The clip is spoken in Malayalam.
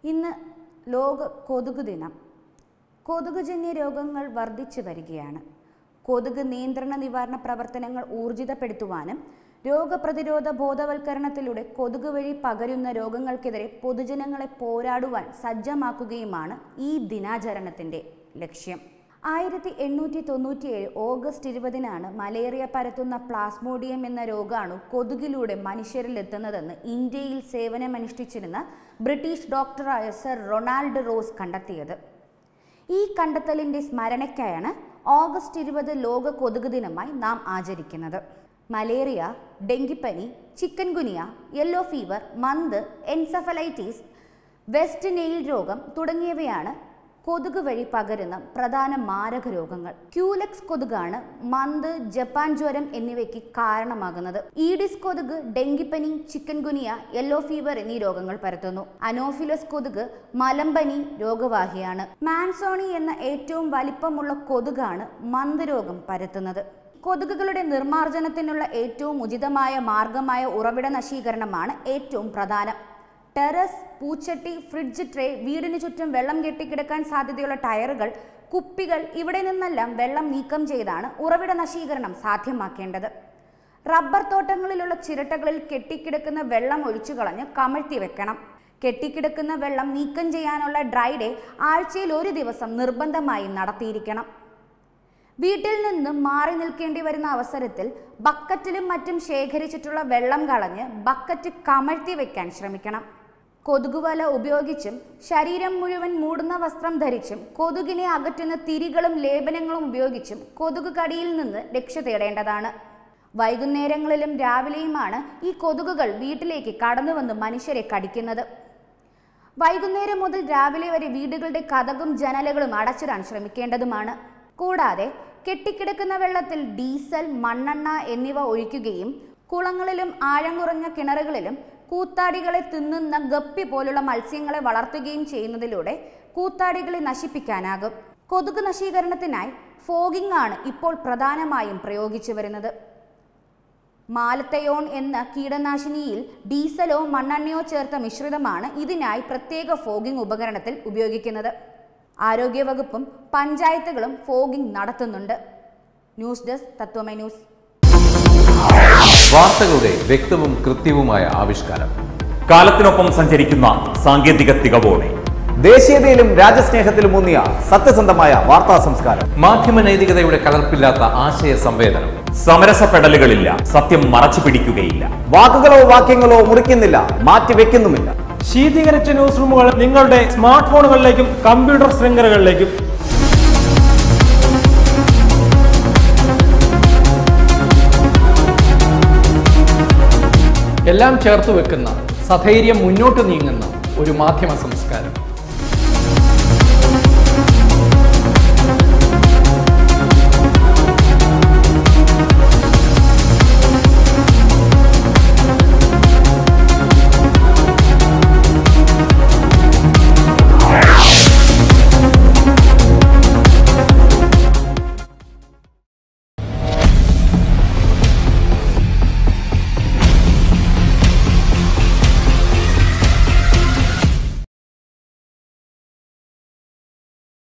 ഇന്ന് ലോക കൊതുക് ദിനം കൊതുകുജന്യ രോഗങ്ങൾ വർദ്ധിച്ചു വരികയാണ് കൊതുക് നിയന്ത്രണ നിവാരണ പ്രവർത്തനങ്ങൾ ഊർജിതപ്പെടുത്തുവാനും രോഗപ്രതിരോധ ബോധവൽക്കരണത്തിലൂടെ കൊതുക് വഴി പകരുന്ന രോഗങ്ങൾക്കെതിരെ പൊതുജനങ്ങളെ പോരാടുവാൻ സജ്ജമാക്കുകയുമാണ് ഈ ദിനാചരണത്തിൻ്റെ ലക്ഷ്യം ആയിരത്തി എണ്ണൂറ്റി തൊണ്ണൂറ്റിയേഴ് ഓഗസ്റ്റ് ഇരുപതിനാണ് മലേറിയ പരത്തുന്ന പ്ലാസ്മോഡിയം എന്ന രോഗാണു കൊതുകിലൂടെ മനുഷ്യരിൽ എത്തുന്നതെന്ന് ഇന്ത്യയിൽ സേവനമനുഷ്ഠിച്ചിരുന്ന ബ്രിട്ടീഷ് ഡോക്ടറായ സർ റൊണാൾഡ് റോസ് കണ്ടെത്തിയത് ഈ കണ്ടെത്തലിൻ്റെ സ്മരണയ്ക്കായാണ് ഓഗസ്റ്റ് ഇരുപത് ലോക കൊതുക് ദിനമായി നാം ആചരിക്കുന്നത് മലേറിയ ഡെങ്കിപ്പനി ചിക്കൻ ഗുനിയ യെല്ലോ ഫീവർ മന്ത് എൻസഫലൈറ്റീസ് വെസ്റ്റ് നെയിൽ രോഗം തുടങ്ങിയവയാണ് കൊതുക് വഴി പകരുന്ന പ്രധാന മാരക രോഗങ്ങൾ ക്യൂലെക്സ് കൊതുകാണ് മന്ത് ജപ്പാൻ ജ്വരം എന്നിവയ്ക്ക് കാരണമാകുന്നത് ഈഡിസ് കൊതുക് ഡെങ്കിപ്പനി ചിക്കൻ ഗുനിയ യെല്ലോ ഫീവർ എന്നീ രോഗങ്ങൾ പരത്തുന്നു അനോഫിലസ് കൊതുക് മലമ്പനി രോഗവാഹിയാണ് മാൻസോണി എന്ന ഏറ്റവും വലിപ്പമുള്ള കൊതുകാണ് മന്ത് രോഗം പരത്തുന്നത് കൊതുകുകളുടെ നിർമ്മാർജ്ജനത്തിനുള്ള ഏറ്റവും ഉചിതമായ മാർഗമായ ഉറവിട നശീകരണമാണ് ഏറ്റവും പ്രധാനം ടെറസ് പൂച്ചട്ടി ഫ്രിഡ്ജ് ട്രേ വീടിന് ചുറ്റും വെള്ളം കെട്ടിക്കിടക്കാൻ സാധ്യതയുള്ള ടയറുകൾ കുപ്പികൾ ഇവിടെ നിന്നെല്ലാം വെള്ളം നീക്കം ചെയ്താണ് ഉറവിട നശീകരണം സാധ്യമാക്കേണ്ടത് റബ്ബർ തോട്ടങ്ങളിലുള്ള ചിരട്ടകളിൽ കെട്ടിക്കിടക്കുന്ന വെള്ളം ഒഴിച്ചു കളഞ്ഞ് കമഴ്ത്തി വെക്കണം കെട്ടിക്കിടക്കുന്ന വെള്ളം നീക്കം ചെയ്യാനുള്ള ഡ്രൈ ഡേ ആഴ്ചയിൽ ഒരു ദിവസം നിർബന്ധമായും നടത്തിയിരിക്കണം വീട്ടിൽ നിന്ന് മാറി നിൽക്കേണ്ടി വരുന്ന അവസരത്തിൽ ബക്കറ്റിലും മറ്റും ശേഖരിച്ചിട്ടുള്ള വെള്ളം കളഞ്ഞ് ബക്കറ്റ് കമഴ്ത്തി വെക്കാൻ ശ്രമിക്കണം കൊതുകുവല ഉപയോഗിച്ചും ശരീരം മുഴുവൻ മൂടുന്ന വസ്ത്രം ധരിച്ചും കൊതുകിനെ അകറ്റുന്ന തിരികളും ലേപനങ്ങളും ഉപയോഗിച്ചും കൊതുക് കടിയിൽ നിന്ന് രക്ഷ തേടേണ്ടതാണ് വൈകുന്നേരങ്ങളിലും രാവിലെയുമാണ് ഈ കൊതുകുകൾ വീട്ടിലേക്ക് കടന്നു വന്ന് മനുഷ്യരെ കടിക്കുന്നത് വൈകുന്നേരം മുതൽ രാവിലെ വരെ വീടുകളുടെ കഥകും ജനലുകളും അടച്ചിടാൻ ശ്രമിക്കേണ്ടതുമാണ് കൂടാതെ കെട്ടിക്കിടക്കുന്ന വെള്ളത്തിൽ ഡീസൽ മണ്ണെണ്ണ എന്നിവ ഒഴിക്കുകയും കുളങ്ങളിലും ആഴം കുറഞ്ഞ കിണറുകളിലും കൂത്താടികളെ തിന്നുന്ന ഗപ്പി പോലുള്ള മത്സ്യങ്ങളെ വളർത്തുകയും ചെയ്യുന്നതിലൂടെ കൂത്താടികളെ നശിപ്പിക്കാനാകും കൊതുക് നശീകരണത്തിനായി ഫോഗിംഗ് ആണ് ഇപ്പോൾ പ്രധാനമായും പ്രയോഗിച്ചു വരുന്നത് മാലത്തയോൺ എന്ന കീടനാശിനിയിൽ ഡീസലോ മണ്ണെണ്ണയോ ചേർത്ത മിശ്രിതമാണ് ഇതിനായി പ്രത്യേക ഫോഗിംഗ് ഉപകരണത്തിൽ ഉപയോഗിക്കുന്നത് ആരോഗ്യവകുപ്പും പഞ്ചായത്തുകളും ഫോഗിംഗ് നടത്തുന്നുണ്ട് ന്യൂസ് ഡെസ്ക് തത്വമൈ ന്യൂസ് വാർത്തകളുടെ വ്യക്തവും കൃത്യവുമായ ആവിഷ്കാരം കാലത്തിനൊപ്പം സഞ്ചരിക്കുന്ന സാങ്കേതിക തികവോടെ ദേശീയതയിലും രാജ്യസ്നേഹത്തിലും ഊന്നിയ സത്യസന്ധമായ വാർത്താ സംസ്കാരം മാധ്യമ നൈതികതയുടെ കലർപ്പില്ലാത്ത ആശയ സംവേദനം സമരസപ്പെടലുകളില്ല സത്യം മറച്ചു പിടിക്കുകയില്ല വാക്കുകളോ വാക്യങ്ങളോ മുറിക്കുന്നില്ല മാറ്റിവെക്കുന്നുമില്ല ശീതീകരിച്ച ന്യൂസ് റൂമുകൾ നിങ്ങളുടെ സ്മാർട്ട് ഫോണുകളിലേക്കും കമ്പ്യൂട്ടർ ശൃംഖലകളിലേക്കും എല്ലാം ചേർത്ത് വെക്കുന്ന സധൈര്യം മുന്നോട്ട് നീങ്ങുന്ന ഒരു മാധ്യമ സംസ്കാരം